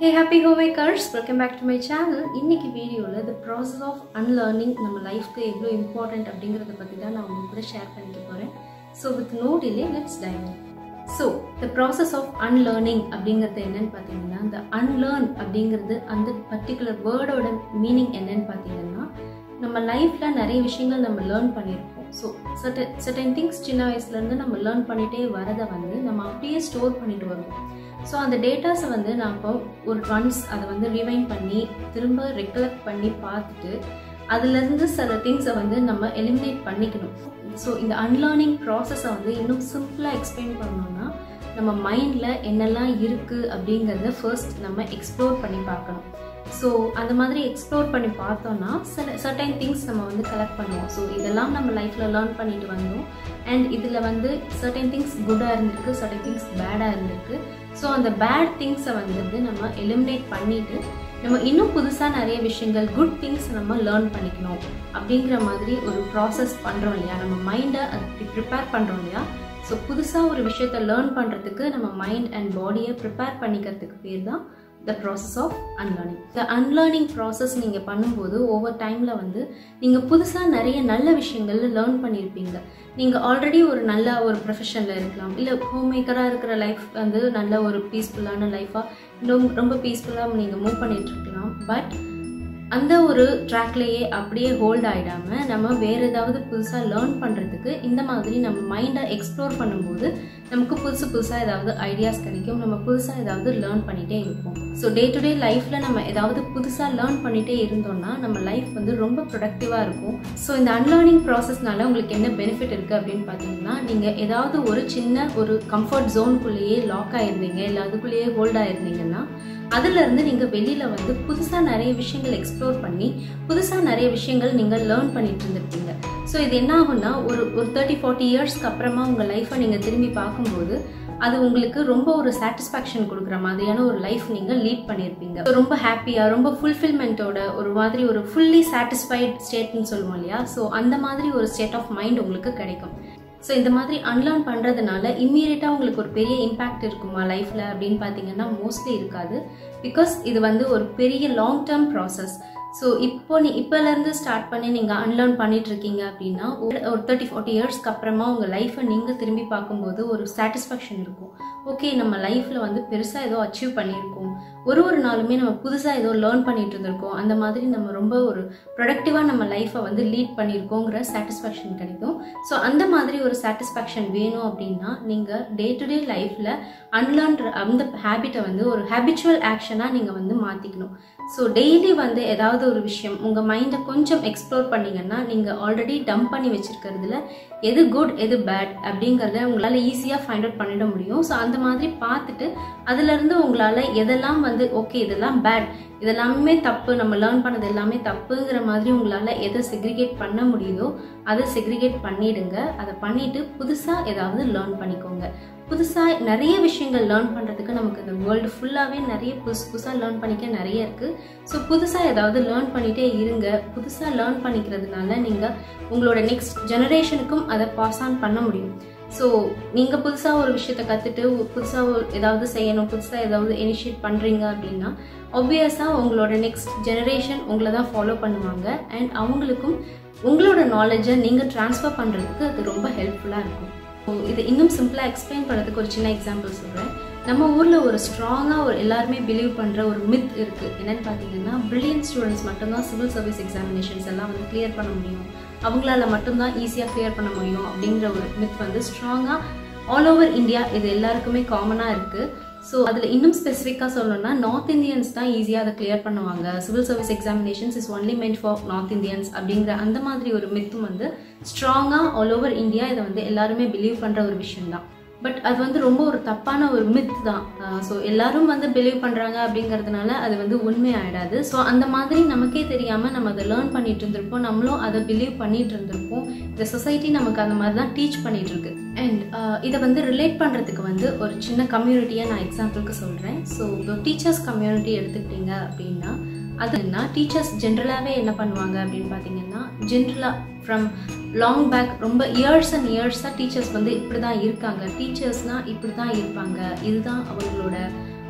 Hey happy homemakers welcome back to my channel இன்னைக்கு வீடியோவில் த process of unlearning நம்ம லைஃப்க்கு எவ்வளோ இம்பார்ட்டன்ட் அப்படிங்கிறத பற்றி தான் நான் உங்க கூட ஷேர் பண்ணிக்க போகிறேன் so with no delay let's dive so the process of unlearning அப்படிங்கிறது என்னன்னு பார்த்தீங்கன்னா இந்த அன்லேர்ன் அப்படிங்கிறது அந்த பர்டிகுலர் வேர்டோட மீனிங் என்னன்னு பார்த்தீங்கன்னா நம்ம லைஃப்பில் நிறைய விஷயங்கள் நம்ம லேர்ன் பண்ணியிருப்போம் ஸோ சர்டன் சர்டன் திங்ஸ் சின்ன வயசுலேருந்து நம்ம லேர்ன் பண்ணிகிட்டே வரதை வந்து நம்ம அப்படியே ஸ்டோர் பண்ணிட்டு வருவோம் ஸோ அந்த டேட்டாஸை வந்து நான் இப்போ ஒரு ஒன்ஸ் அதை வந்து ரிவைன் பண்ணி திரும்ப ரெக்கலெக்ட் பண்ணி பார்த்துட்டு அதுலேருந்து சில திங்ஸை வந்து நம்ம எலிமினேட் பண்ணிக்கணும் ஸோ இந்த அன்லேர்னிங் ப்ராசஸை வந்து இன்னும் சிம்பிளாக எக்ஸ்பிளைன் பண்ணோம்னா நம்ம மைண்டில் என்னெல்லாம் இருக்குது அப்படிங்கிறத ஃபர்ஸ்ட் நம்ம எக்ஸ்ப்ளோர் பண்ணி பார்க்கணும் ஸோ அந்த மாதிரி எக்ஸ்ப்ளோர் பண்ணி பார்த்தோம்னா சில சர்டைன் திங்ஸ் நம்ம வந்து கலெக்ட் பண்ணுவோம் ஸோ இதெல்லாம் நம்ம லைஃப்பில் லேர்ன் பண்ணிட்டு வந்தோம் அண்ட் இதில் வந்து சர்டைன் திங்ஸ் குட்டாக இருந்திருக்கு சர்டைன் திங்ஸ் பேடாக இருந்திருக்கு ஸோ அந்த பேட் திங்ஸை வந்து நம்ம எலிமினேட் பண்ணிவிட்டு நம்ம இன்னும் புதுசாக நிறைய விஷயங்கள் குட் திங்ஸ் நம்ம லேர்ன் பண்ணிக்கணும் அப்படிங்கிற மாதிரி ஒரு ப்ராசஸ் பண்ணுறோம் இல்லையா நம்ம மைண்டை அது ப்ரிப்பேர் பண்ணுறோம் இல்லையா ஸோ புதுசாக ஒரு விஷயத்த லேர்ன் பண்ணுறதுக்கு நம்ம மைண்ட் அண்ட் பாடியை ப்ரிப்பேர் பண்ணிக்கிறதுக்கு பேர் தான் த ப்ராசஸ் ஆஃப் அன்லேர்னிங் இந்த அன்லேர்னிங் ப்ராசஸ் நீங்கள் பண்ணும்போது ஒவ்வொரு டைமில் வந்து நீங்கள் புதுசாக நிறைய நல்ல விஷயங்கள் லேர்ன் பண்ணியிருப்பீங்க நீங்கள் ஆல்ரெடி ஒரு நல்ல ஒரு ப்ரொஃபஷனில் இருக்கலாம் இல்லை ஹோம் மேக்கராக இருக்கிற லைஃப் வந்து நல்ல ஒரு பீஸ்ஃபுல்லான லைஃபாக ரொம்ப ரொம்ப பீஸ்ஃபுல்லாக நீங்கள் மூவ் பண்ணிகிட்டு இருக்கலாம் பட் அந்த ஒரு ட்ராக்லேயே அப்படியே ஹோல்ட் ஆகிடாமல் நம்ம வேறு ஏதாவது புதுசாக லேர்ன் பண்ணுறதுக்கு இந்த மாதிரி நம்ம மைண்டை எக்ஸ்ப்ளோர் பண்ணும்போது நமக்கு புதுசு புதுசாக ஏதாவது ஐடியாஸ் கிடைக்கும் நம்ம புதுசாக ஏதாவது லேர்ன் பண்ணிகிட்டே இருப்போம் ஸோ டே டு டே லைஃப்பில் நம்ம ஏதாவது புதுசாக லேர்ன் பண்ணிகிட்டே இருந்தோம்னா நம்ம லைஃப் வந்து ரொம்ப ப்ரொடக்டிவாக இருக்கும் ஸோ இந்த அன்லேர்னிங் ப்ராசஸ்னால உங்களுக்கு என்ன பெனிஃபிட் இருக்குது அப்படின்னு பார்த்தீங்கன்னா நீங்கள் ஏதாவது ஒரு சின்ன ஒரு கம்ஃபர்ட் ஜோனுக்குள்ளேயே லாக் ஆயிருந்தீங்க இல்லை அதுக்குள்ளேயே ஹோல்ட் ஆயிருந்தீங்கன்னா அதுலேருந்து நீங்கள் வெளியில் வந்து புதுசாக நிறைய விஷயங்கள் எக்ஸ்ப்ளோர் பண்ணி புதுசாக நிறைய விஷயங்கள் நீங்கள் லேர்ன் பண்ணிட்டு இருந்திருப்பீங்க ஸோ இது என்ன ஆகும்னா ஒரு ஒரு தேர்ட்டி ஃபார்ட்டி இயர்ஸ்க்கு அப்புறமா உங்கள் லைஃப்பை நீங்கள் திரும்பி பார்க்கும்போது அது உங்களுக்கு ரொம்ப ஒரு சாட்டிஸ்ஃபேக்ஷன் கொடுக்குற மாதிரியான ஒரு லைஃப் நீங்கள் லீட் பண்ணியிருப்பீங்க ரொம்ப ஹாப்பியாக ரொம்ப ஃபுல்ஃபில்மெண்ட்டோட ஒரு மாதிரி ஒரு ஃபுல்லி சாட்டிஸ்ஃபைட் ஸ்டேட்னு சொல்லுவோம் இல்லையா ஸோ அந்த மாதிரி ஒரு ஸ்டேட் ஆஃப் மைண்ட் உங்களுக்கு கிடைக்கும் ஸோ இந்த மாதிரி அன்லேர்ன் பண்ணுறதுனால இம்மீடியட்டாக உங்களுக்கு ஒரு பெரிய இம்பேக்ட் இருக்குமா லைஃப்பில் அப்படின்னு பார்த்தீங்கன்னா மோஸ்ட்லி இருக்காது பிகாஸ் இது வந்து ஒரு பெரிய லாங் டேர்ம் ப்ராசஸ் ஸோ இப்போ நீ இப்போலேருந்து ஸ்டார்ட் பண்ணி நீங்கள் அன்லேர்ன் பண்ணிட்டு இருக்கீங்க அப்படின்னா ஒரு தேர்ட்டி ஃபார்ட்டி இயர்ஸ்க்கு அப்புறமா உங்கள் லைஃப்பை நீங்கள் திரும்பி பார்க்கும்போது ஒரு சாட்டிஸ்ஃபேக்ஷன் இருக்கும் ஓகே நம்ம லைஃப்பில் வந்து பெருசாக ஏதோ அச்சீவ் பண்ணியிருக்கோம் ஒரு ஒரு நாளுமே நம்ம புதுசாக ஏதோ லேர்ன் பண்ணிட்டு இருந்திருக்கோம் அந்த மாதிரி நம்ம ரொம்ப ஒரு ப்ரொடக்டிவாக நம்ம லைஃப்பை வந்து லீட் பண்ணியிருக்கோங்கிற சாட்டிஸ்ஃபேக்ஷன் கிடைக்கும் ஸோ அந்த மாதிரி ஒரு சாட்டிஸ்ஃபேக்ஷன் வேணும் அப்படின்னா நீங்கள் டே டு டே லைஃப்பில் அன்லேர்ன்ற அந்த ஹேபிட்டை வந்து ஒரு ஹேபிச்சுவல் ஆக்ஷனாக நீங்கள் வந்து மாற்றிக்கணும் ஸோ டெய்லி வந்து ஏதாவது ஒரு விஷயம் உங்கள் மைண்டை கொஞ்சம் எக்ஸ்ப்ளோர் பண்ணிங்கன்னா நீங்கள் ஆல்ரெடி டம்ப் பண்ணி வச்சுருக்கிறதுல எது குட் எது பேட் அப்படிங்கிறத உங்களால் ஈஸியாக ஃபைண்ட் அவுட் பண்ணிட முடியும் ஸோ அந்த மாதிரி பார்த்துட்டு அதுலேருந்து உங்களால் எதெல்லாம் வந்து ஓகே இதெல்லாம் பேட் இதெல்லாமே தப்பு நம்ம லேர்ன் பண்ணது எல்லாமே தப்புங்கிற மாதிரி உங்களால் எதை செக்ரிகேட் பண்ண முடியுதோ அதை செக்ரிகேட் பண்ணிடுங்க அதை பண்ணிவிட்டு புதுசாக ஏதாவது லேர்ன் பண்ணிக்கோங்க புதுசாக நிறைய விஷயங்கள் லேர்ன் பண்ணுறதுக்கு நமக்கு இந்த வேர்ல்டு ஃபுல்லாகவே நிறைய புதுசு புதுசாக லேர்ன் பண்ணிக்க நிறைய இருக்குது ஸோ புதுசாக ஏதாவது லேர்ன் பண்ணிகிட்டே இருங்க புதுசாக லேர்ன் பண்ணிக்கிறதுனால நீங்கள் உங்களோட நெக்ஸ்ட் ஜெனரேஷனுக்கும் அதை பாஸ் ஆன் பண்ண முடியும் ஸோ நீங்கள் புதுசாக ஒரு விஷயத்தை கற்றுட்டு புதுசாக ஏதாவது செய்யணும் புதுசாக ஏதாவது இனிஷியேட் பண்ணுறீங்க அப்படின்னா ஆப்வியஸாக உங்களோட நெக்ஸ்ட் ஜெனரேஷன் உங்களை தான் ஃபாலோ பண்ணுவாங்க அண்ட் அவங்களுக்கும் உங்களோட நாலேஜை நீங்கள் ட்ரான்ஸ்ஃபர் பண்ணுறதுக்கு அது ரொம்ப ஹெல்ப்ஃபுல்லாக இருக்கும் ஸோ இதை இன்னும் சிம்பிளாக எக்ஸ்பிளைன் பண்ணுறதுக்கு ஒரு சின்ன எக்ஸாம்பிள் சொல்கிறேன் நம்ம ஊரில் ஒரு ஸ்ட்ராங்காக ஒரு எல்லாருமே பிலீவ் பண்ணுற ஒரு மித் இருக்குது என்னென்னு பார்த்தீங்கன்னா பிரில்லியன்ட் ஸ்டூடெண்ட்ஸ் மட்டும்தான் சிவில் சர்வீஸ் எக்ஸாமினேஷன்ஸ் எல்லாம் வந்து கிளியர் பண்ண முடியும் அவங்களால மட்டும்தான் ஈஸியாக கிளியர் பண்ண முடியும் அப்படிங்கிற ஒரு மித் வந்து ஸ்ட்ராங்காக ஆல் ஓவர் இந்தியா இது எல்லாருக்குமே காமனாக இருக்குது ஸோ அதில் இன்னும் ஸ்பெசிஃபிக்காக சொல்லணும்னா நார்த் இந்தியன்ஸ் தான் ஈஸியாக அதை கிளியர் பண்ணுவாங்க civil service examinations is only meant for North Indians அப்படிங்கிற அந்த மாதிரி ஒரு மித்தும் வந்து ஸ்ட்ராங்காக ஆல் ஓவர் இந்தியா இதை வந்து எல்லாருமே பிலீவ் பண்ணுற ஒரு விஷயம் தான் பட் அது வந்து ரொம்ப ஒரு தப்பான ஒரு மித் தான் ஸோ எல்லாரும் வந்து பிலீவ் பண்ணுறாங்க அப்படிங்கிறதுனால அது வந்து உண்மை ஆகிடாது ஸோ அந்த மாதிரி நமக்கே தெரியாமல் நம்ம அதை லேர்ன் பண்ணிட்டு இருந்திருப்போம் நம்மளும் அதை பிலீவ் பண்ணிட்டு இருந்திருப்போம் இந்த சொசைட்டி நமக்கு அந்த மாதிரி தான் டீச் பண்ணிட்டு இருக்கு அண்ட் இதை வந்து ரிலேட் பண்ணுறதுக்கு வந்து ஒரு சின்ன கம்யூனிட்டியை நான் எக்ஸாம்பிளுக்கு சொல்கிறேன் ஸோ இப்போ டீச்சர்ஸ் கம்யூனிட்டி எடுத்துக்கிட்டீங்க அப்படின்னா அதுனா டீச்சர்ஸ் ஜென்ரலாகவே என்ன பண்ணுவாங்க அப்படின்னு பார்த்தீங்கன்னா ஜென்ரலாக ஃப்ரம் லாங் பேக் ரொம்ப இயர்ஸ் அண்ட் இயர்ஸாக டீச்சர்ஸ் வந்து இப்படி தான் இருக்காங்க டீச்சர்ஸ்னால் இப்படி தான் இருப்பாங்க இதுதான் அவங்களோட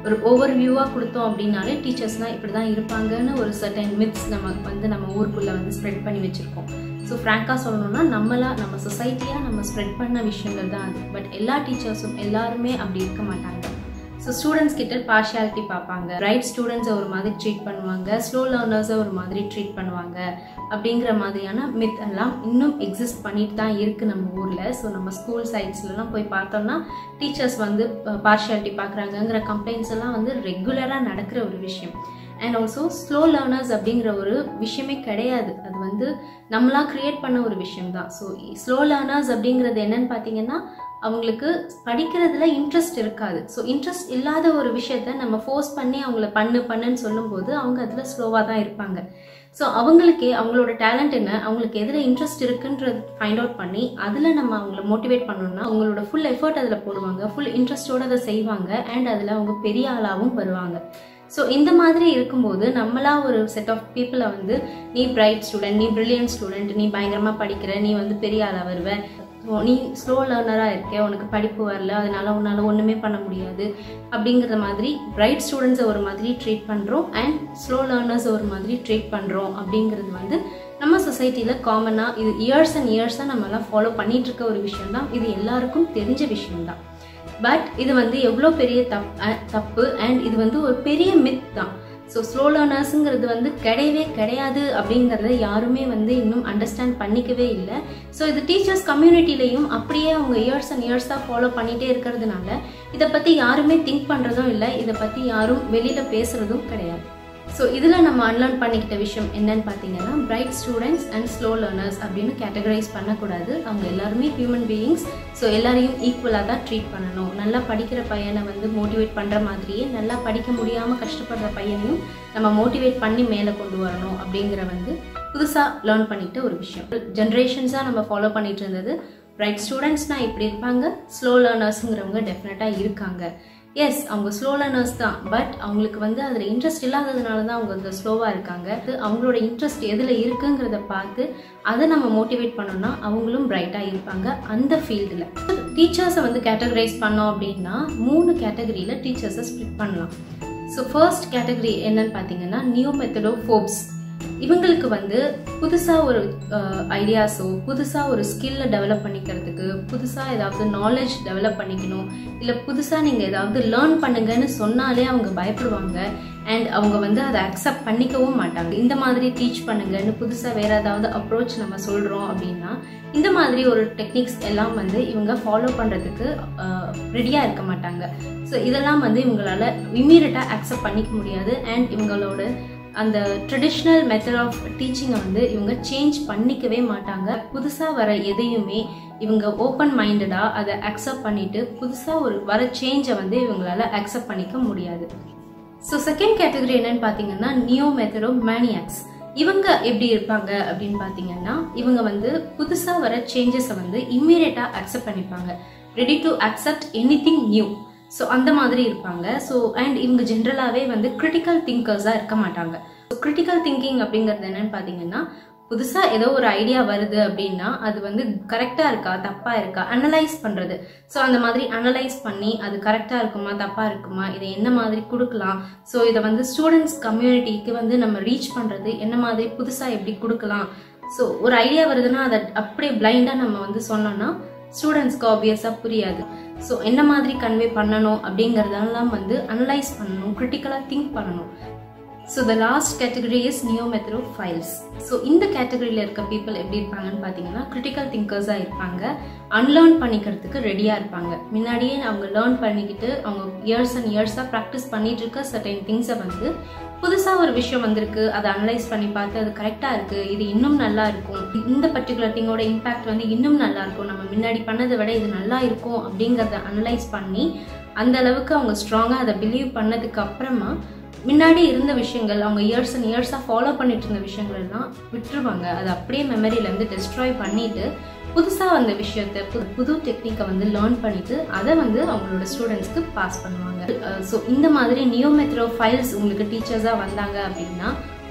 ஒரு ஓவர் வியூவாக கொடுத்தோம் அப்படின்னாலே டீச்சர்ஸ்னால் இப்படி தான் இருப்பாங்கன்னு ஒரு சர்டன் மித்ஸ் நம்ம வந்து நம்ம ஊருக்குள்ளே வந்து ஸ்ப்ரெட் பண்ணி வச்சுருக்கோம் ஸோ ஃப்ராங்காக சொல்லணும்னா நம்மளா நம்ம சொசைட்டியாக நம்ம ஸ்ப்ரெட் பண்ண விஷயங்கள் தான் அது பட் எல்லா டீச்சர்ஸும் எல்லாருமே அப்படி இருக்க மாட்டாங்க ஸோ ஸ்டூடெண்ட்ஸ் கிட்ட பார்ஷியாலிட்டி பார்ப்பாங்க ரைட் ஸ்டூடெண்ட்ஸை ஒரு மாதிரி ட்ரீட் பண்ணுவாங்க ஸ்லோ லேர்னர்ஸை ஒரு மாதிரி ட்ரீட் பண்ணுவாங்க அப்படிங்கிற மாதிரியான மித் எல்லாம் இன்னும் எக்ஸிஸ்ட் பண்ணிட்டு தான் இருக்குது நம்ம ஊரில் ஸோ நம்ம ஸ்கூல் சைட்ஸ்லலாம் போய் பார்த்தோம்னா டீச்சர்ஸ் வந்து பார்ஷியாலிட்டி பார்க்குறாங்கங்கிற கம்ப்ளைண்ட்ஸ் எல்லாம் வந்து ரெகுலராக நடக்கிற ஒரு விஷயம் அண்ட் ஆல்சோ ஸ்லோ லேர்னர்ஸ் அப்படிங்கிற ஒரு விஷயமே கிடையாது அது வந்து நம்மளாக க்ரியேட் பண்ண ஒரு விஷயம் தான் ஸோ ஸ்லோ லேர்னர்ஸ் அப்படிங்கிறது என்னன்னு பார்த்தீங்கன்னா அவங்களுக்கு படிக்கிறதுல இன்ட்ரெஸ்ட் இருக்காது ஸோ இன்ட்ரெஸ்ட் இல்லாத ஒரு விஷயத்த நம்ம ஃபோர்ஸ் பண்ணி அவங்கள பண்ணு பண்ணுன்னு சொல்லும்போது அவங்க அதில் ஸ்லோவாக தான் இருப்பாங்க ஸோ அவங்களுக்கே அவங்களோட டேலண்ட் என்ன அவங்களுக்கு எதில் இன்ட்ரெஸ்ட் இருக்குன்றது ஃபைண்ட் அவுட் பண்ணி அதில் நம்ம அவங்கள மோட்டிவேட் பண்ணோம்னா அவங்களோட ஃபுல் எஃபர்ட் அதில் போடுவாங்க ஃபுல் இன்ட்ரெஸ்டோடு அதை செய்வாங்க அண்ட் அதில் அவங்க பெரிய ஆளாகவும் வருவாங்க ஸோ இந்த மாதிரி இருக்கும்போது நம்மளா ஒரு செட் ஆஃப் பீப்புளை வந்து நீ பிரைட் ஸ்டூடெண்ட் நீ பிரில்லியன்ட் ஸ்டூடெண்ட் நீ பயங்கரமாக படிக்கிற நீ வந்து பெரிய ஆளாக வருவ நீ ஸ்லோ லேர்னராக இருக்க உனக்கு படிப்பு வரல அதனால உன்னால் ஒன்றுமே பண்ண முடியாது அப்படிங்கிற மாதிரி பிரைட் ஸ்டூடெண்ட்ஸை ஒரு மாதிரி ட்ரீட் பண்ணுறோம் அண்ட் ஸ்லோ லேர்னர்ஸை ஒரு மாதிரி ட்ரீட் பண்ணுறோம் அப்படிங்கிறது வந்து நம்ம சொசைட்டியில் காமனாக இது இயர்ஸ் அண்ட் இயர்ஸாக நம்மலாம் ஃபாலோ பண்ணிட்டு இருக்க ஒரு விஷயம் தான் இது எல்லாருக்கும் தெரிஞ்ச விஷயம்தான் பட் இது வந்து எவ்வளோ பெரிய தப் தப்பு அண்ட் இது வந்து ஒரு பெரிய மித் தான் ஸோ ஸ்லோ லேர்னர்ஸுங்கிறது வந்து கிடையவே கிடையாது அப்படிங்கிறத யாருமே வந்து இன்னும் அண்டர்ஸ்டாண்ட் பண்ணிக்கவே இல்லை ஸோ இது டீச்சர்ஸ் கம்யூனிட்டிலையும் அப்படியே அவங்க இயர்ஸ் அண்ட் இயர்ஸாக ஃபாலோ பண்ணிகிட்டே இருக்கிறதுனால இதை பற்றி யாருமே திங்க் பண்ணுறதும் இல்லை இதை பற்றி யாரும் வெளியில் பேசுகிறதும் கிடையாது ஸோ இதில் நம்ம அன்லேர்ன் பண்ணிக்கிட்ட விஷயம் என்னன்னு பார்த்தீங்கன்னா bright students and slow learners அப்படின்னு கேட்டகரைஸ் பண்ணக்கூடாது அவங்க எல்லாருமே ஹியூமன் பீயிங்ஸ் ஸோ எல்லாரையும் ஈக்குவலாக தான் ட்ரீட் பண்ணணும் நல்லா படிக்கிற பையனை வந்து மோட்டிவேட் பண்ணுற மாதிரியே நல்லா படிக்க முடியாமல் கஷ்டப்படுற பையனையும் நம்ம மோட்டிவேட் பண்ணி மேலே கொண்டு வரணும் அப்படிங்கிற வந்து புதுசாக லேர்ன் பண்ணிக்கிட்ட ஒரு விஷயம் ஜென்ரேஷன்ஸாக நம்ம ஃபாலோ பண்ணிட்டு இருந்தது பிரைட் ஸ்டூடெண்ட்ஸ்னால் இப்படி இருப்பாங்க ஸ்லோ லேர்னர்ஸுங்கிறவங்க டெஃபினட்டாக இருக்காங்க எஸ் அவங்க ஸ்லோ லேர்னர்ஸ் தான் பட் அவங்களுக்கு வந்து அதில் இன்ட்ரெஸ்ட் இல்லாததுனால தான் அவங்க வந்து ஸ்லோவாக இருக்காங்க அது அவங்களோட இன்ட்ரெஸ்ட் எதில் இருக்குங்கிறத பார்த்து அதை நம்ம மோட்டிவேட் பண்ணோம்னா அவங்களும் பிரைட்டாக இருப்பாங்க அந்த ஃபீல்டில் டீச்சர்ஸை வந்து கேட்டகரைஸ் பண்ணோம் அப்படின்னா மூணு கேட்டகரியில் டீச்சர்ஸை ஸ்ப்ளிட் பண்ணலாம் ஸோ ஃபர்ஸ்ட் கேட்டகரி என்னன்னு பார்த்தீங்கன்னா நியூ மெத்தடோ ஃபோப்ஸ் இவங்களுக்கு வந்து புதுசாக ஒரு ஐடியாஸோ புதுசாக ஒரு ஸ்கில்லை டெவலப் பண்ணிக்கிறதுக்கு புதுசாக ஏதாவது நாலேஜ் டெவலப் பண்ணிக்கணும் இல்லை புதுசாக நீங்கள் ஏதாவது லேர்ன் பண்ணுங்கன்னு சொன்னாலே அவங்க பயப்படுவாங்க அண்ட் அவங்க வந்து அதை அக்செப்ட் பண்ணிக்கவும் மாட்டாங்க இந்த மாதிரி டீச் பண்ணுங்கன்னு புதுசாக வேறு ஏதாவது அப்ரோச் நம்ம சொல்கிறோம் அப்படின்னா இந்த மாதிரி ஒரு டெக்னிக்ஸ் எல்லாம் வந்து இவங்க ஃபாலோ பண்ணுறதுக்கு ரெடியாக இருக்க மாட்டாங்க ஸோ இதெல்லாம் வந்து இவங்களால இம்மீடியட்டாக அக்செப்ட் பண்ணிக்க முடியாது அண்ட் இவங்களோட அந்த ட்ரெடிஷ்னல் மெத்தட் ஆஃப் டீச்சிங்கை வந்து இவங்க சேஞ்ச் பண்ணிக்கவே மாட்டாங்க புதுசாக வர எதையுமே இவங்க ஓப்பன் மைண்டடாக அதை அக்செப்ட் பண்ணிட்டு புதுசாக ஒரு வர சேஞ்சை வந்து இவங்களால அக்செப்ட் பண்ணிக்க முடியாது ஸோ செகண்ட் கேட்டகரி என்னன்னு பார்த்தீங்கன்னா நியோ மெத்தடோ மேனியாக்ஸ் இவங்க எப்படி இருப்பாங்க அப்படின்னு பார்த்தீங்கன்னா இவங்க வந்து புதுசாக வர சேஞ்சஸை வந்து இம்மீடியட்டாக அக்செப்ட் பண்ணிப்பாங்க ready to accept anything new so அந்த மாதிரி இருப்பாங்க ஸோ அண்ட் இவங்க ஜென்ரலாகவே வந்து கிரிட்டிக்கல் திங்கர்ஸாக இருக்க மாட்டாங்க ஸோ கிரிட்டிக்கல் திங்கிங் அப்படிங்கிறது என்னன்னு பார்த்தீங்கன்னா புதுசாக ஏதோ ஒரு ஐடியா வருது அப்படின்னா அது வந்து கரெக்டாக இருக்கா தப்பாக இருக்கா அனலைஸ் பண்ணுறது ஸோ அந்த மாதிரி அனலைஸ் பண்ணி அது கரெக்டாக இருக்குமா தப்பாக இருக்குமா இதை என்ன மாதிரி கொடுக்கலாம் ஸோ இதை வந்து ஸ்டூடெண்ட்ஸ் கம்யூனிட்டிக்கு வந்து நம்ம ரீச் பண்ணுறது என்ன மாதிரி புதுசாக எப்படி கொடுக்கலாம் ஸோ ஒரு ஐடியா வருதுன்னா அதை அப்படியே பிளைண்டாக நம்ம வந்து சொன்னோம்னா ஸ்டூடெண்ட்ஸ்க்கு ஆப்வியஸாக புரியாது ஸோ என்ன மாதிரி கன்வே பண்ணணும் அப்படிங்கிறதெல்லாம் வந்து அனலைஸ் பண்ணணும் கிரிட்டிக்கலாக திங்க் பண்ணணும் so the last category is neo metro files so இந்த கேட்டகரியில் இருக்க பீப்புள் எப்படி இருப்பாங்கன்னு பார்த்தீங்கன்னா கிரிட்டிக்கல் திங்கர்ஸாக இருப்பாங்க அன்லேர்ன் பண்ணிக்கிறதுக்கு ரெடியாக இருப்பாங்க முன்னாடியே அவங்க லேர்ன் பண்ணிக்கிட்டு அவங்க இயர்ஸ் அண்ட் இயர்ஸாக ப்ராக்டிஸ் பண்ணிட்டு இருக்க சர்டைன் திங்ஸை வந்து புதுசாக ஒரு விஷயம் வந்திருக்கு அதை அனலைஸ் பண்ணி பார்த்து அது கரெக்டாக இருக்குது இது இன்னும் நல்லா இருக்கும் இந்த பர்டிகுலர் திங்கோட இம்பாக்ட் வந்து இன்னும் நல்லா இருக்கும் நம்ம முன்னாடி பண்ணதை விட இது நல்லா இருக்கும் அப்படிங்கிறத அனலைஸ் பண்ணி அந்த அளவுக்கு அவங்க ஸ்ட்ராங்காக அதை பிலீவ் பண்ணதுக்கு அப்புறமா முன்னாடி இருந்த விஷயங்கள் அவங்க இயர்ஸ் அண்ட் இயர்ஸாக ஃபாலோ பண்ணிட்டு இருந்த விஷயங்கள் எல்லாம் விட்டுருவாங்க அதை அப்படியே மெமரியிலேருந்து டெஸ்ட்ராய் பண்ணிட்டு புதுசாக வந்த விஷயத்த புது புது டெக்னிக்கை வந்து லேர்ன் பண்ணிட்டு அதை வந்து அவங்களோட ஸ்டூடெண்ட்ஸ்க்கு பாஸ் பண்ணுவாங்க ஸோ இந்த மாதிரி நியோ மெத்ரோ ஃபைல்ஸ் உங்களுக்கு டீச்சர்ஸாக வந்தாங்க அப்படின்னா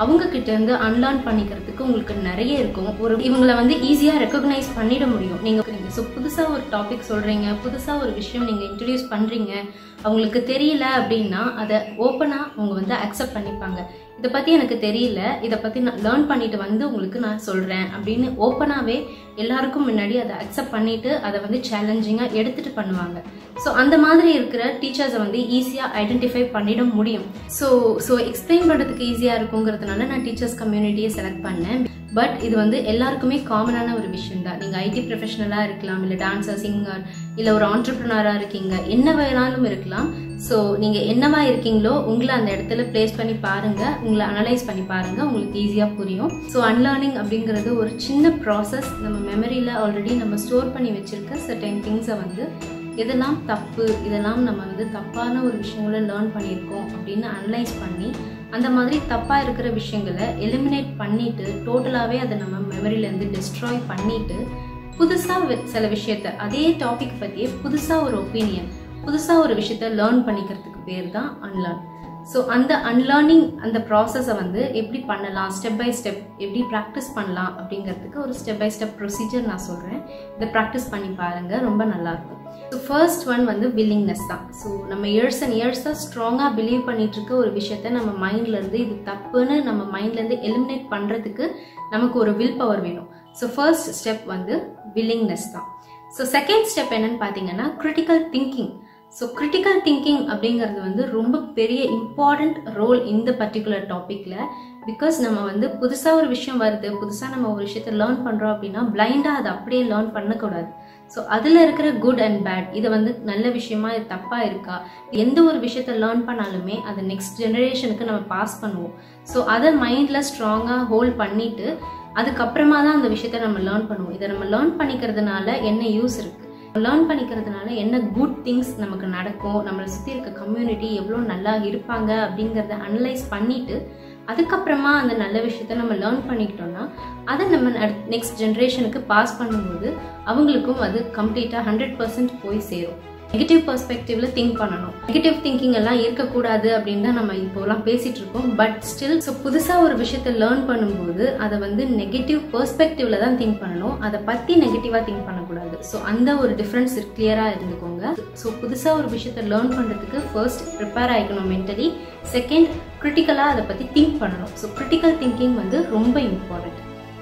அவங்க கிட்ட இருந்து அன்லேர்ன் பண்ணிக்கிறதுக்கு உங்களுக்கு நிறைய இருக்கும் ஒரு இவங்களை வந்து ஈஸியா ரெக்கக்னைஸ் பண்ணிட முடியும் நீங்க ஸோ புதுசா ஒரு டாபிக் சொல்றீங்க புதுசா ஒரு விஷயம் நீங்க இன்ட்ரடியூஸ் பண்றீங்க அவங்களுக்கு தெரியல அப்படின்னா அதை ஓப்பனா அவங்க வந்து அக்செப்ட் பண்ணிப்பாங்க இதை பத்தி எனக்கு தெரியல இதை பத்தி நான் லேர்ன் பண்ணிட்டு வந்து உங்களுக்கு நான் சொல்றேன் அப்படின்னு ஓப்பனாவே எல்லாருக்கும் முன்னாடி அதை அக்செப்ட் பண்ணிட்டு அதை வந்து சேலஞ்சிங்கா எடுத்துட்டு பண்ணுவாங்க ஸோ அந்த மாதிரி இருக்கிற டீச்சர்ஸை வந்து ஈஸியா ஐடென்டிஃபை பண்ணிட முடியும் ஸோ ஸோ எக்ஸ்பிளைன் பண்றதுக்கு ஈஸியா இருக்குங்கிறதுனால நான் டீச்சர்ஸ் கம்யூனிட்டியை செலக்ட் பண்ணேன் பட் இது வந்து எல்லாருக்குமே காமனான ஒரு விஷயம் தான் நீங்கள் ஐடி ப்ரொஃபஷனலாக இருக்கலாம் இல்லை டான்ஸர் சிங்கர் இல்லை ஒரு ஆண்டர்பிரினராக இருக்கீங்க என்ன வேணாலும் இருக்கலாம் ஸோ நீங்கள் என்னவா இருக்கீங்களோ உங்களை அந்த இடத்துல பிளேஸ் பண்ணி பாருங்க உங்களை அனலைஸ் பண்ணி பாருங்க உங்களுக்கு ஈஸியாக புரியும் ஸோ அன்லேர்னிங் அப்படிங்கிறது ஒரு சின்ன ப்ராசஸ் நம்ம மெமரியில் ஆல்ரெடி நம்ம ஸ்டோர் பண்ணி வச்சிருக்க சர்டன் திங்ஸை வந்து இதெல்லாம் தப்பு இதெல்லாம் நம்ம வந்து தப்பான ஒரு விஷயங்களை லேர்ன் பண்ணியிருக்கோம் அப்படின்னு அனலைஸ் பண்ணி அந்த மாதிரி தப்பாக இருக்கிற விஷயங்களை எலிமினேட் பண்ணிட்டு டோட்டலாகவே அதை நம்ம மெமரியிலேருந்து டிஸ்ட்ராய் பண்ணிட்டு புதுசாக சில விஷயத்த அதே டாபிக் பற்றியே புதுசாக ஒரு ஒப்பீனியன் புதுசாக ஒரு விஷயத்த லேர்ன் பண்ணிக்கிறதுக்கு பேர் தான் அன்லேர்ன் ஸோ அந்த அன்லேர்னிங் அந்த ப்ராசஸை வந்து எப்படி பண்ணலாம் ஸ்டெப் பை ஸ்டெப் எப்படி ப்ராக்டிஸ் பண்ணலாம் அப்படிங்கிறதுக்கு ஒரு ஸ்டெப் பை ஸ்டெப் ப்ரொசீஜர் நான் சொல்கிறேன் இதை ப்ராக்டிஸ் பண்ணி பாருங்கள் ரொம்ப நல்லாயிருக்கும் ஸோ ஃபர்ஸ்ட் ஒன் வந்து வில்லிங்னஸ் தான் ஸோ நம்ம இயர்ஸ் அண்ட் இயர்ஸாக ஸ்ட்ராங்காக பிலீவ் பண்ணிட்டு இருக்க ஒரு விஷயத்த நம்ம மைண்ட்லேருந்து இது தப்புன்னு நம்ம மைண்ட்லேருந்து எலிமினேட் பண்ணுறதுக்கு நமக்கு ஒரு வில் பவர் வேணும் ஸோ ஃபர்ஸ்ட் ஸ்டெப் வந்து வில்லிங்னஸ் தான் ஸோ செகண்ட் ஸ்டெப் என்னன்னு பார்த்தீங்கன்னா critical thinking so critical thinking அப்படிங்கிறது வந்து ரொம்ப பெரிய இம்பார்ட்டண்ட் ரோல் இந்த பர்டிகுலர் டாப்பிக்கில் பிகாஸ் நம்ம வந்து புதுசாக ஒரு விஷயம் வருது புதுசாக நம்ம ஒரு விஷயத்த லேர்ன் பண்ணுறோம் அப்படின்னா பிளைண்டாக அதை அப்படியே லேர்ன் பண்ணக்கூடாது ஸோ அதில் இருக்கிற குட் அண்ட் பேட் இது வந்து நல்ல விஷயமா இது தப்பாக இருக்கா எந்த ஒரு விஷயத்த லேர்ன் பண்ணாலுமே அதை நெக்ஸ்ட் ஜெனரேஷனுக்கு நம்ம பாஸ் பண்ணுவோம் ஸோ அதை மைண்டில் ஸ்ட்ராங்காக ஹோல்ட் பண்ணிட்டு அதுக்கப்புறமா தான் அந்த விஷயத்த நம்ம லேர்ன் பண்ணுவோம் இதை நம்ம லேர்ன் பண்ணிக்கிறதுனால என்ன யூஸ் இருக்கு லேர்ன் பண்ணிக்கிறதுனால என்ன குட் திங்ஸ் நமக்கு நடக்கும் நம்மளை சுற்றி இருக்க கம்யூனிட்டி எவ்வளோ நல்லா இருப்பாங்க அப்படிங்கிறத அனலைஸ் பண்ணிட்டு அதுக்கப்புறமா அந்த நல்ல விஷயத்த நம்ம லேர்ன் பண்ணிக்கிட்டோம்னா அதை நம்ம நெக்ஸ்ட் ஜென்ரேஷனுக்கு பாஸ் பண்ணும்போது அவங்களுக்கும் அது கம்ப்ளீட்டாக ஹண்ட்ரட் பர்சன்ட் போய் சேரும் நெகட்டிவ் பர்ஸ்பெக்டிவ்ல திங்க் பண்ணணும் நெகட்டிவ் திங்கிங் எல்லாம் இருக்கக்கூடாது அப்படின்னு தான் நம்ம இப்போலாம் பேசிட்டு இருக்கோம் பட் ஸ்டில் ஸோ புதுசாக ஒரு விஷயத்த லேர்ன் பண்ணும்போது அதை வந்து நெகட்டிவ் பர்ஸ்பெக்டிவ்ல தான் திங்க் பண்ணணும் அதை பற்றி நெகட்டிவாக திங்க் பண்ணக்கூடாது ஸோ அந்த ஒரு டிஃப்ரென்ஸ் கிளியராக இருந்துக்கோங்க ஸோ புதுசாக ஒரு விஷயத்த லேர்ன் பண்ணுறதுக்கு ஃபர்ஸ்ட் ப்ரிப்பேர் ஆகிக்கணும் மென்டலி செகண்ட் கிரிட்டிக்கலாக அதை பற்றி திங்க் பண்ணணும் ஸோ கிரிட்டிக்கல் திங்கிங் வந்து ரொம்ப இம்பார்ட்டண்ட்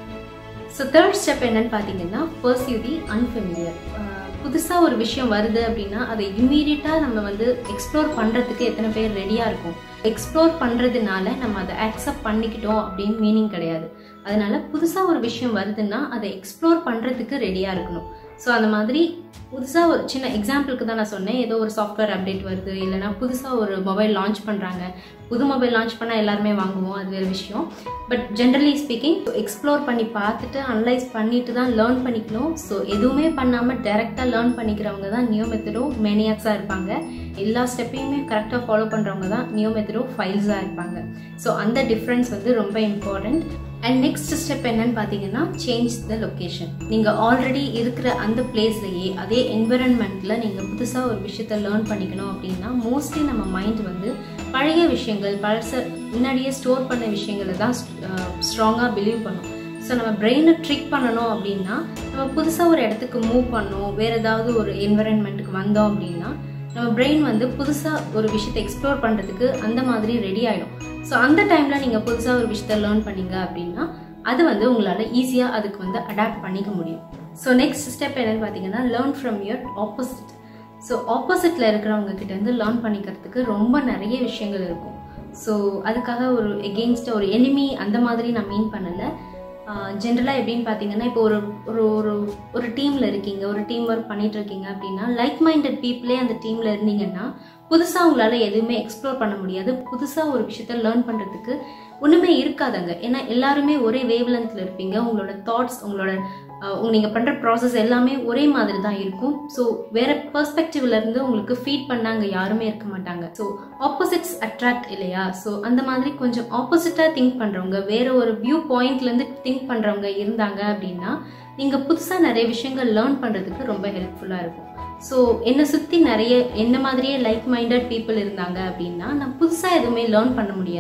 ஸோ தேர்ட் ஸ்டெப் என்னன்னு பார்த்தீங்கன்னா பர்சியூ தி அன்ஃபெமிலியர் புதுசாக ஒரு விஷயம் வருது அப்படின்னா அதை இம்மீடியட்டாக நம்ம வந்து எக்ஸ்ப்ளோர் பண்ணுறதுக்கு எத்தனை பேர் ரெடியாக இருக்கும் எக்ஸ்ப்ளோர் பண்ணுறதுனால நம்ம அதை அக்செப்ட் பண்ணிக்கிட்டோம் அப்படின்னு மீனிங் கிடையாது அதனால புதுசாக ஒரு விஷயம் வருதுன்னா அதை எக்ஸ்ப்ளோர் பண்ணுறதுக்கு ரெடியாக இருக்கணும் ஸோ அந்த மாதிரி புதுசாக ஒரு சின்ன எக்ஸாம்பிளுக்கு தான் நான் சொன்னேன் ஏதோ ஒரு சாஃப்ட்வேர் அப்டேட் வருது இல்லைனா புதுசாக ஒரு மொபைல் லான்ச் பண்ணுறாங்க புது மொபைல் லான்ச் பண்ணால் எல்லாருமே வாங்குவோம் அது வேறு விஷயம் பட் ஜென்ரலி ஸ்பீக்கிங் எக்ஸ்ப்ளோர் பண்ணி பார்த்துட்டு அனலைஸ் பண்ணிட்டு தான் லேர்ன் பண்ணிக்கணும் ஸோ எதுவுமே பண்ணாமல் டைரெக்டாக லேர்ன் பண்ணிக்கிறவங்க தான் நியோ மெத்தடோ மேனியாக்ஸாக இருப்பாங்க எல்லா ஸ்டெப்பையுமே கரெக்டாக ஃபாலோ பண்ணுறவங்க தான் நியோ மெத்தடோ ஃபைல்ஸாக இருப்பாங்க ஸோ அந்த டிஃப்ரென்ஸ் வந்து ரொம்ப இம்பார்ட்டண்ட் அண்ட் நெக்ஸ்ட் ஸ்டெப் என்னன்னு பார்த்தீங்கன்னா சேஞ்ச் த லொக்கேஷன் நீங்கள் ஆல்ரெடி இருக்கிற அந்த பிளேஸ்லையே அதே என்விரான்மெண்ட்டில் நீங்கள் புதுசாக ஒரு விஷயத்த லேர்ன் பண்ணிக்கணும் அப்படின்னா மோஸ்ட்லி நம்ம மைண்ட் வந்து பழைய விஷயங்கள் பழச முன்னாடியே ஸ்டோர் பண்ண விஷயங்களை தான் ஸ்ட்ராங்காக பிலீவ் பண்ணும் ஸோ நம்ம பிரெயினை ட்ரிக் பண்ணணும் அப்படின்னா நம்ம புதுசாக ஒரு இடத்துக்கு மூவ் பண்ணோம் வேறு ஏதாவது ஒரு என்விரான்மெண்ட்டுக்கு வந்தோம் அப்படின்னா நம்ம பிரெயின் வந்து புதுசாக ஒரு விஷயத்தை எக்ஸ்ப்ளோர் பண்ணுறதுக்கு அந்த மாதிரி ரெடி ஆகிடும் ஸோ அந்த டைமில் நீங்கள் புதுசாக ஒரு விஷயத்த லேர்ன் பண்ணீங்க அப்படின்னா அது வந்து உங்களால் ஈஸியாக அதுக்கு வந்து அடாப்ட் பண்ணிக்க முடியும் ஸோ நெக்ஸ்ட் ஸ்டெப் என்னன்னு பார்த்தீங்கன்னா learn from your opposite so ஆப்போசிட்டில் இருக்கிறவங்க கிட்ட இருந்து லேர்ன் பண்ணிக்கிறதுக்கு ரொம்ப நிறைய விஷயங்கள் இருக்கும் ஸோ அதுக்காக ஒரு எகெயின்ஸ்ட் ஒரு எனிமி அந்த மாதிரி நான் மீன் பண்ணலை ஜென்ரலாக எப்படின்னு பார்த்தீங்கன்னா இப்போ ஒரு ஒரு ஒரு ஒரு டீமில் இருக்கீங்க ஒரு டீம் ஒர்க் பண்ணிட்டு இருக்கீங்க அப்படின்னா லைக் மைண்டட் பீப்புளே அந்த டீமில் இருந்தீங்கன்னா புதுசாக உங்களால் எதுவுமே எக்ஸ்ப்ளோர் பண்ண முடியாது புதுசாக ஒரு விஷயத்த லேர்ன் பண்ணுறதுக்கு ஒன்றுமே இருக்காதுங்க ஏன்னா எல்லாருமே ஒரே வேவ் லென்த்தில் இருப்பீங்க உங்களோட தாட்ஸ் உங்களோட நீங்கள் பண்ணுற ப்ராசஸ் எல்லாமே ஒரே மாதிரி தான் இருக்கும் ஸோ வேற பெர்ஸ்பெக்டிவ்ல இருந்து உங்களுக்கு ஃபீட் பண்ணாங்க யாருமே இருக்க மாட்டாங்க ஸோ ஆப்போசிட்ஸ் அட்ராக்ட் இல்லையா ஸோ அந்த மாதிரி கொஞ்சம் ஆப்போசிட்டாக திங்க் பண்ணுறவங்க வேற ஒரு வியூ பாயிண்ட்லேருந்து திங்க் பண்ணுறவங்க இருந்தாங்க அப்படின்னா நீங்கள் புதுசாக நிறைய விஷயங்கள் லேர்ன் பண்ணுறதுக்கு ரொம்ப ஹெல்ப்ஃபுல்லாக இருக்கும் ஸோ என்னை சுற்றி நிறைய என்ன மாதிரியே லைக் மைண்டட் பீப்புள் இருந்தாங்க அப்படின்னா நான் புதுசாக எதுவுமே லேர்ன் பண்ண முடியாது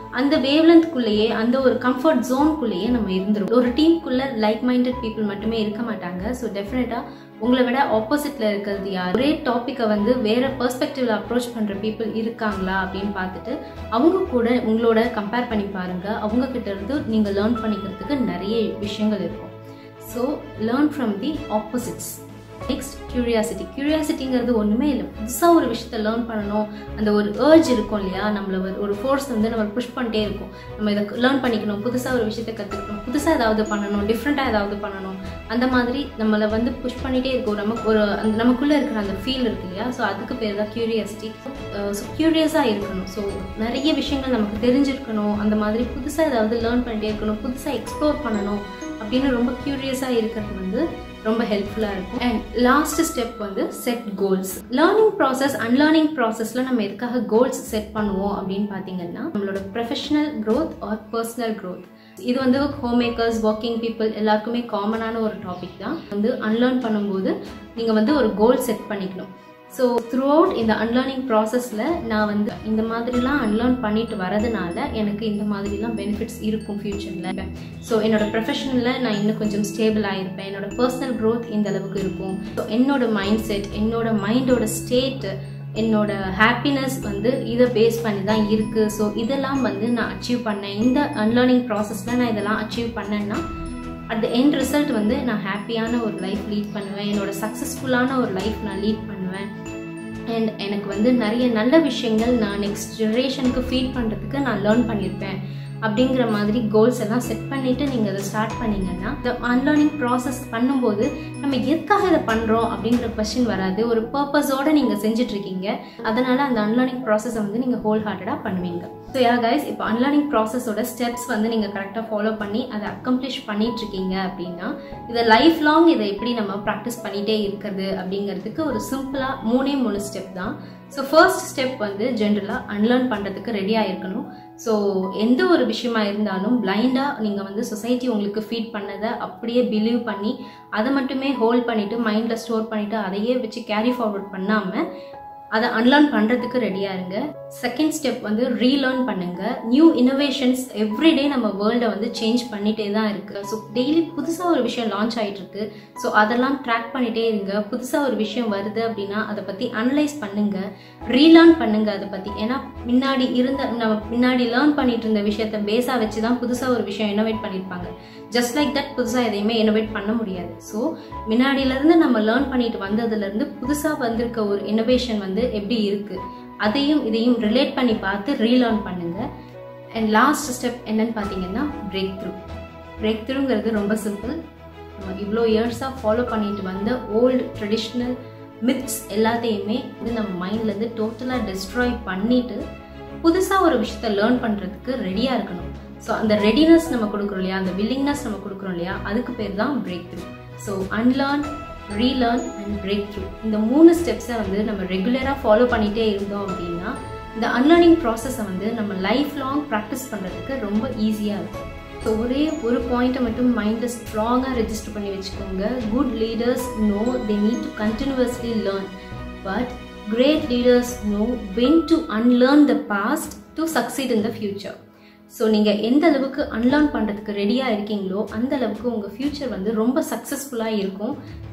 அந்த வேவ்லென்த்குள்ளேயே அந்த ஒரு கம்ஃபர்ட் ஜோனுக்குள்ளேயே நம்ம இருந்துரும் ஒரு டீமுக்குள்ள லைக் மைண்டட் பீப்புள் மட்டுமே இருக்க மாட்டாங்க ஸோ டெஃபினட்டாக உங்களை விட ஆப்போசிட்ல இருக்கிறது யார் ஒரே டாப்பிக்கை வந்து வேற பெர்ஸ்பெக்டிவ்ல அப்ரோச் பண்ற பீப்புள் இருக்காங்களா அப்படின்னு பார்த்துட்டு அவங்க கூட உங்களோட கம்பேர் பண்ணி பாருங்க அவங்க கிட்ட இருந்து நீங்க லேர்ன் பண்ணிக்கிறதுக்கு நிறைய விஷயங்கள் இருக்கும் so learn from the opposites next curiosity கியூரியாசிட்டிங்கிறது ஒன்றுமே இல்லை புதுசாக ஒரு விஷயத்த லேர்ன் பண்ணணும் அந்த ஒரு ஏர்ஜ் இருக்கும் இல்லையா நம்மள ஒரு ஒரு ஃபோர்ஸ் வந்து நம்ம புஷ் பண்ணிட்டே இருக்கும் நம்ம இதை லேர்ன் பண்ணிக்கணும் புதுசாக ஒரு விஷயத்த கற்றுக்கணும் புதுசாக ஏதாவது பண்ணணும் டிஃப்ரெண்ட்டாக ஏதாவது பண்ணணும் அந்த மாதிரி நம்மளை வந்து புஷ் பண்ணிகிட்டே இருக்கும் நமக்கு ஒரு அந்த நமக்குள்ளே இருக்கிற அந்த ஃபீல் இருக்கு இல்லையா ஸோ அதுக்கு பேர் தான் கியூரியாசிட்டி ஸோ க்யூரியஸாக இருக்கணும் ஸோ நிறைய விஷயங்கள் நமக்கு தெரிஞ்சிருக்கணும் அந்த மாதிரி புதுசாக ஏதாவது லேர்ன் பண்ணிட்டே இருக்கணும் புதுசாக எக்ஸ்ப்ளோர் பண்ணணும் அப்படின்னு ரொம்ப க்யூரியஸாக இருக்கிறது வந்து ரொம்ப ஹெல்ப்ஃபுல்லாக இருக்கும் அண்ட் லாஸ்ட் ஸ்டெப் வந்து set goals learning process unlearning ப்ராசஸில் நம்ம எதுக்காக கோல்ஸ் செட் பண்ணுவோம் அப்படின்னு பார்த்தீங்கன்னா நம்மளோட professional growth or personal growth இது வந்து ஹோம் மேக்கர்ஸ் ஒர்க்கிங் பீப்புள் எல்லாருக்குமே காமனான ஒரு டாபிக் தான் வந்து அன்லேர்ன் பண்ணும்போது நீங்கள் வந்து ஒரு கோல் செட் பண்ணிக்கணும் ஸோ த்ரூ அவுட் இந்த அன்லேர்னிங் ப்ராசஸில் நான் வந்து இந்த மாதிரிலாம் அன்லேர்ன் பண்ணிட்டு வரதுனால எனக்கு இந்த மாதிரிலாம் பெனிஃபிட்ஸ் இருக்கும் ஃப்யூச்சரில் ஸோ என்னோட ப்ரொஃபஷனில் நான் இன்னும் கொஞ்சம் ஸ்டேபிள் ஆகிருப்பேன் என்னோட பர்சனல் க்ரோத் இந்த அளவுக்கு இருக்கும் ஸோ என்னோட மைண்ட் செட் என்னோட மைண்டோட ஸ்டேட்டு என்னோட ஹாப்பினஸ் வந்து இதை பேஸ் பண்ணி தான் இருக்குது ஸோ இதெல்லாம் வந்து நான் அச்சீவ் பண்ணேன் இந்த அன்லேர்னிங் ப்ராசஸில் நான் இதெல்லாம் அச்சீவ் பண்ணேன்னா அட் த எண்ட் ரிசல்ட் வந்து நான் ஹாப்பியான ஒரு லைஃப் லீட் பண்ணுவேன் என்னோட சக்ஸஸ்ஃபுல்லான ஒரு லைஃப் நான் லீட் பண்ணுவேன் அண்ட் எனக்கு வந்து நிறைய நல்ல விஷயங்கள் நான் நெக்ஸ்ட் ஜென்ரேஷனுக்கு ஃபீட் பண்ணுறதுக்கு நான் லேர்ன் பண்ணியிருப்பேன் அப்படிங்கிற மாதிரி கோல்ஸ் எல்லாம் செட் பண்ணிட்டு நீங்கள் அதை ஸ்டார்ட் பண்ணீங்கன்னா இந்த அன்லேர்னிங் ப்ராசஸ் பண்ணும்போது நம்ம எதுக்காக இதை பண்ணுறோம் அப்படிங்கிற கொஸ்டின் வராது ஒரு பர்பஸோட நீங்கள் செஞ்சுட்டு இருக்கீங்க அதனால அந்த அன்லேர்னிங் ப்ராசஸை வந்து நீங்கள் ஹோல் ஹார்ட்டடாக பண்ணுவீங்க ஸோ யா கைஸ் இப்போ அன்லேர்னிங் ப்ராசஸோட ஸ்டெப்ஸ் வந்து நீங்கள் கரெக்டாக ஃபாலோ பண்ணி அதை அக்கம்ப்ளிஷ் பண்ணிட்டு இருக்கீங்க அப்படின்னா இதை லைஃப் லாங் இதை எப்படி நம்ம ப்ராக்டிஸ் பண்ணிகிட்டே இருக்கிறது அப்படிங்கிறதுக்கு ஒரு சிம்பிளாக மூணே மூணு ஸ்டெப் தான் ஸோ ஃபர்ஸ்ட் ஸ்டெப் வந்து ஜென்ரலாக அன்லேர்ன் பண்ணுறதுக்கு ரெடியாக இருக்கணும் ஸோ எந்த ஒரு விஷயமா இருந்தாலும் பிளைண்டாக நீங்கள் வந்து சொசைட்டி உங்களுக்கு ஃபீட் பண்ணதை அப்படியே பிலீவ் பண்ணி அதை மட்டுமே ஹோல்ட் பண்ணிவிட்டு மைண்டில் ஸ்டோர் பண்ணிவிட்டு அதையே வச்சு கேரி ஃபார்வர்ட் பண்ணாமல் அதை அன்லேர்ன் பண்ணுறதுக்கு ரெடியாக இருங்க செகண்ட் ஸ்டெப் வந்து ரீலேர்ன் பண்ணுங்க நியூ இனோவேஷன்ஸ் எவ்ரிடே நம்ம வேர்ல்டை வந்து சேஞ்ச் பண்ணிகிட்டே தான் இருக்குது ஸோ டெய்லி புதுசாக ஒரு விஷயம் லான்ச் ஆகிட்டு இருக்கு ஸோ அதெல்லாம் ட்ராக் பண்ணிகிட்டே இருங்க புதுசாக ஒரு விஷயம் வருது அப்படின்னா அதை பற்றி அனலைஸ் பண்ணுங்க ரீலேர்ன் பண்ணுங்க அதை பற்றி ஏன்னா முன்னாடி இருந்த நம்ம முன்னாடி லேர்ன் பண்ணிட்டு இருந்த விஷயத்த பேஸாக வச்சு தான் புதுசாக ஒரு விஷயம் இனோவேட் பண்ணியிருப்பாங்க ஜஸ்ட் லைக் தட் புதுசாக எதையுமே இனோவேட் பண்ண முடியாது ஸோ முன்னாடியிலேருந்து நம்ம லேர்ன் பண்ணிட்டு வந்ததுலேருந்து புதுசாக வந்திருக்க ஒரு இனோவேஷன் வந்து எப்படி இருக்குது அதையும் இதையும் ரிலேட் பண்ணி பார்த்து ரீலேர்ன் பண்ணுங்க அண்ட் லாஸ்ட் ஸ்டெப் என்னன்னு பார்த்தீங்கன்னா பிரேக் த்ரூ பிரேக் த்ரூங்கிறது ரொம்ப சிம்பிள் நம்ம இவ்வளோ இயர்ஸாக ஃபாலோ பண்ணிட்டு வந்த ஓல்டு ட்ரெடிஷ்னல் மித்ஸ் எல்லாத்தையுமே வந்து நம்ம மைண்ட்லேருந்து டோட்டலாக டிஸ்ட்ராய் பண்ணிட்டு புதுசாக ஒரு விஷயத்த லேர்ன் பண்ணுறதுக்கு ரெடியாக இருக்கணும் ஸோ அந்த ரெடினஸ் நம்ம கொடுக்குறோம் இல்லையா அந்த வில்லிங்னஸ் நம்ம கொடுக்குறோம் இல்லையா அதுக்கு பேர் தான் breakthrough so unlearn relearn and breakthrough இந்த மூணு ஸ்டெப்ஸை வந்து நம்ம ரெகுலராக ஃபாலோ பண்ணிகிட்டே இருந்தோம் அப்படின்னா இந்த அன்லேர்னிங் ப்ராசஸை வந்து நம்ம லைஃப் லாங் ப்ராக்டிஸ் பண்ணுறதுக்கு ரொம்ப ஈஸியாக இருக்கும் ஸோ ஒரே ஒரு பாயிண்ட்டை மட்டும் மைண்டில் ஸ்ட்ராங்காக ரெஜிஸ்டர் பண்ணி வச்சுக்கோங்க good leaders know they need to continuously learn but great leaders know when to unlearn the past to succeed in the future so நீங்கள் எந்த அளவுக்கு அன்லேர்ன் பண்ணுறதுக்கு ரெடியாக இருக்கீங்களோ அந்த அளவுக்கு உங்கள் ஃப்யூச்சர் வந்து ரொம்ப சக்ஸஸ்ஃபுல்லாக இருக்கும்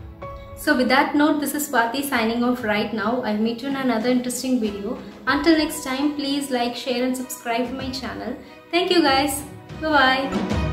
So with that note, this is Swati signing off right now. I'll meet you in another interesting video. Until next time, please like, share and subscribe to my channel. Thank you guys. Bye-bye.